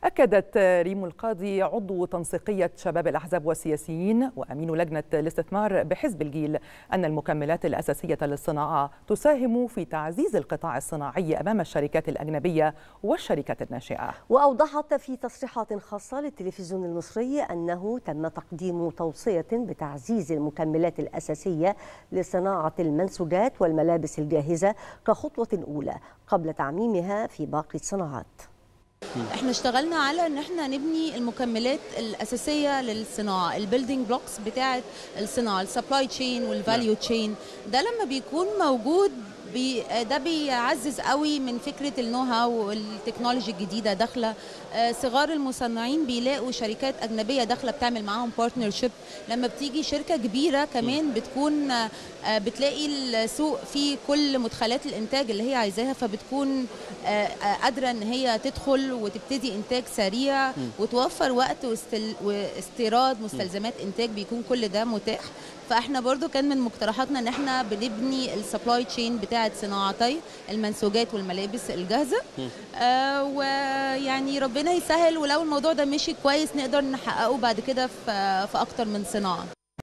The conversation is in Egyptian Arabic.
أكدت ريم القاضي عضو تنسيقية شباب الأحزاب والسياسيين وأمين لجنة الاستثمار بحزب الجيل أن المكملات الأساسية للصناعة تساهم في تعزيز القطاع الصناعي أمام الشركات الأجنبية والشركات الناشئة وأوضحت في تصريحات خاصة للتلفزيون المصري أنه تم تقديم توصية بتعزيز المكملات الأساسية لصناعة المنسوجات والملابس الجاهزة كخطوة أولى قبل تعميمها في باقي الصناعات احنا اشتغلنا على ان احنا نبني المكملات الاساسيه للصناعه البيلدينج بلوكس بتاعه الصناعه السبلاي تشين والفاليو تشين ده لما بيكون موجود بي ده بيعزز قوي من فكره النو هاو والتكنولوجي الجديده داخله صغار المصنعين بيلاقوا شركات اجنبيه داخله بتعمل معاهم بارتنرشيب لما بتيجي شركه كبيره كمان بتكون بتلاقي السوق فيه كل مدخلات الانتاج اللي هي عايزاها فبتكون قادره ان هي تدخل وتبتدي انتاج سريع وتوفر وقت واستيراد مستلزمات انتاج بيكون كل ده متاح فاحنا برضو كان من مقترحاتنا ان احنا بنبني السبلاي تشين بتاعه صناعتي المنسوجات والملابس الجاهزه آه ويعني ربنا يسهل ولو الموضوع ده مشي كويس نقدر نحققه بعد كده في, في اكتر من صناعه